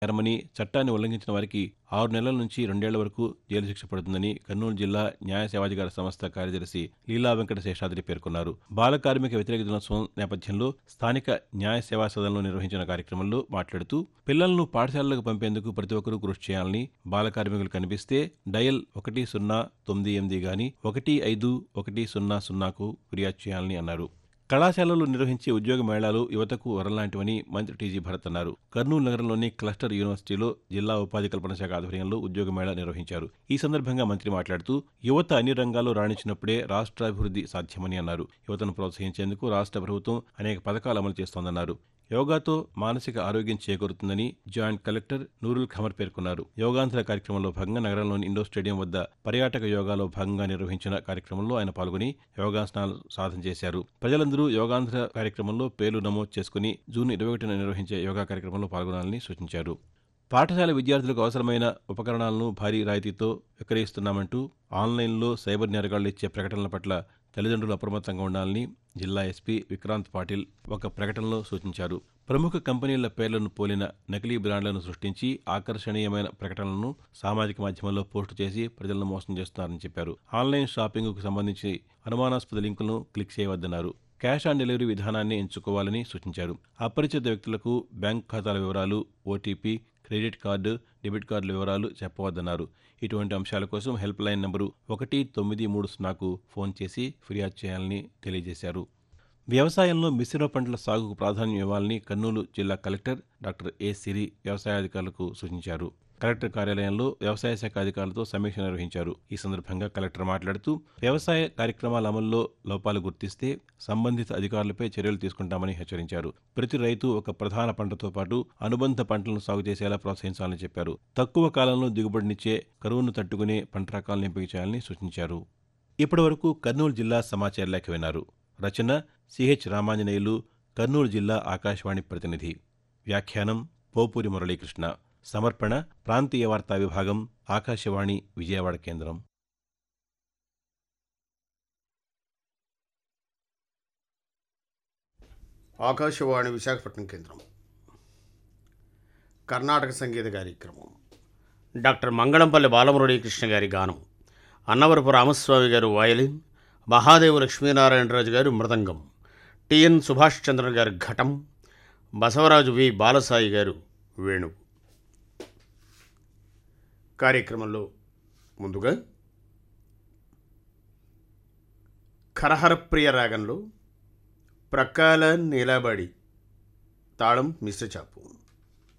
నేరమని చట్టాన్ని ఉల్లంఘించిన వారికి ఆరు నెలల నుంచి రెండేళ్ల వరకు జైలు శిక్ష పడుతుందని కర్నూలు జిల్లా న్యాయ సేవాధికార సంస్థ కార్యదర్శి లీలా వెంకట శేషాద్రి పేర్కొన్నారు బాల కార్మిక వ్యతిరేక దినోత్సవం నేపథ్యంలో స్థానిక న్యాయ సేవా సదనంలో నిర్వహించిన కార్యక్రమంలో మాట్లాడుతూ పిల్లలను పాఠశాలలకు పంపేందుకు ప్రతి ఒక్కరూ కృషి చేయాలని బాల కార్మికులు కనిపిస్తే డయల్ ఒకటి సున్నా తొమ్మిది ఎనిమిది గాని ఒకటి ఐదు ఒకటి సున్నా సున్నాకు ఫిర్యాదు చేయాలని అన్నారు కళాశాలలు నిర్వహించే ఉద్యోగ మేళాలు యువతకు వరలాంటివని మంత్రి టీజీ భరత్ అన్నారు కర్నూలు నగరంలోని క్లస్టర్ యూనివర్సిటీలో జిల్లా ఉపాధి కల్పన శాఖ ఆధ్వర్యంలో ఉద్యోగ మేళా నిర్వహించారు ఈ సందర్భంగా మంత్రి మాట్లాడుతూ యువత అన్ని రంగాల్లో రాణించినప్పుడే రాష్ట్రాభివృద్ధి సాధ్యమని అన్నారు యువతను ప్రోత్సహించేందుకు రాష్ట్ర ప్రభుత్వం అనేక పథకాలు అమలు చేస్తోందన్నారు యోగాతో మానసిక ఆరోగ్యం చేకూరుతుందని జాయింట్ కలెక్టర్ నూరుల్ ఖమర్ పేర్కొన్నారు యోగాంధ్ర కార్యక్రమంలో భాగంగా నగరంలోని ఇండోర్ స్టేడియం వద్ద పర్యాటక యోగాలో భాగంగా నిర్వహించిన కార్యక్రమంలో ఆయన పాల్గొని యోగాసనాలు సాధన చేశారు ప్రజలందరూ యోగాంధ్ర కార్యక్రమంలో పేర్లు నమోదు చేసుకుని జూన్ ఇరవై ఒకటిన నిర్వహించే యోగా కార్యక్రమంలో పాల్గొనాలని సూచించారు పాఠశాల విద్యార్థులకు అవసరమైన ఉపకరణాలను భారీ రాయితీతో విక్రయిస్తున్నామంటూ ఆన్లైన్లో సైబర్ నేరగాళ్లు ఇచ్చే ప్రకటనల పట్ల తల్లిదండ్రులు అప్రమత్తంగా ఉండాలని జిల్లా ఎస్పీ విక్రాంత్ పాటిల్ ఒక ప్రకటనలో సూచించారు ప్రముఖ కంపెనీల పేర్లను పోలిన నకిలీ బ్రాండ్లను సృష్టించి ఆకర్షణీయమైన ప్రకటనలను సామాజిక మాధ్యమాల్లో పోస్టు చేసి ప్రజలను మోసం చేస్తున్నారని చెప్పారు ఆన్లైన్ షాపింగ్కు సంబంధించి అనుమానాస్పద లింకులను క్లిక్ చేయవద్దన్నారు క్యాష్ ఆన్ డెలివరీ విధానాన్ని ఎంచుకోవాలని సూచించారు అపరిచిత వ్యక్తులకు బ్యాంక్ ఖాతాల వివరాలు ఓటీపీ క్రెడిట్ కార్డు డెబిట్ కార్డుల వివరాలు చెప్పవద్దన్నారు ఇటువంటి అంశాల కోసం హెల్ప్ లైన్ నంబరు ఒకటి తొమ్మిది మూడు సున్నాకు ఫోన్ చేసి ఫిర్యాదు చేయాలని తెలియజేశారు వ్యవసాయంలో మిశ్రమ పంటల సాగుకు ప్రాధాన్యం ఇవ్వాలని కర్నూలు జిల్లా కలెక్టర్ డాక్టర్ ఏ సిరి వ్యవసాయాధికారులకు సూచించారు కలెక్టర్ కార్యాలయంలో వ్యవసాయ శాఖ అధికారులతో సమీక్ష నిర్వహించారు ఈ సందర్భంగా కలెక్టర్ మాట్లాడుతూ వ్యవసాయ కార్యక్రమాల అమల్లో లోపాలు గుర్తిస్తే సంబంధిత అధికారులపై చర్యలు తీసుకుంటామని హెచ్చరించారు ప్రతి రైతు ఒక ప్రధాన పంటతో పాటు అనుబంధ పంటలను సాగు చేసేలా ప్రోత్సహించాలని చెప్పారు తక్కువ కాలంలో దిగుబడినిచ్చే కరువును తట్టుకునే పంట రకాలను ఎంపిక చేయాలని సూచించారు ఇప్పటివరకు కర్నూలు జిల్లా సమాచార లేఖ విన్నారు రచన సిహెచ్ రామాంజనేయులు కర్నూలు జిల్లా ఆకాశవాణి ప్రతినిధి వ్యాఖ్యానం పోపూరి మురళీకృష్ణ సమర్పణ ప్రాంతీయ వార్తా విభాగం ఆకాశవాణి విజయవాడ కేంద్రం ఆకాశవాణి విశాఖపట్నం కేంద్రం కర్ణాటక సంగీత కార్యక్రమం డాక్టర్ మంగళంపల్లి బాలమురళీకృష్ణ గారి గానం అన్నవరపు రామస్వామి గారు వయలిన్ మహాదేవు లక్ష్మీనారాయణరాజు గారు మృదంగం టిఎన్ సుభాష్ చంద్ర గారు ఘటం బసవరాజు వి బాలసాయి గారు వేణువు కార్యక్రమంలో ముందుగా ఖరహరప్రియ రాగంలో ప్రకాల నీలాబడి తాళం మిశ్రచాపు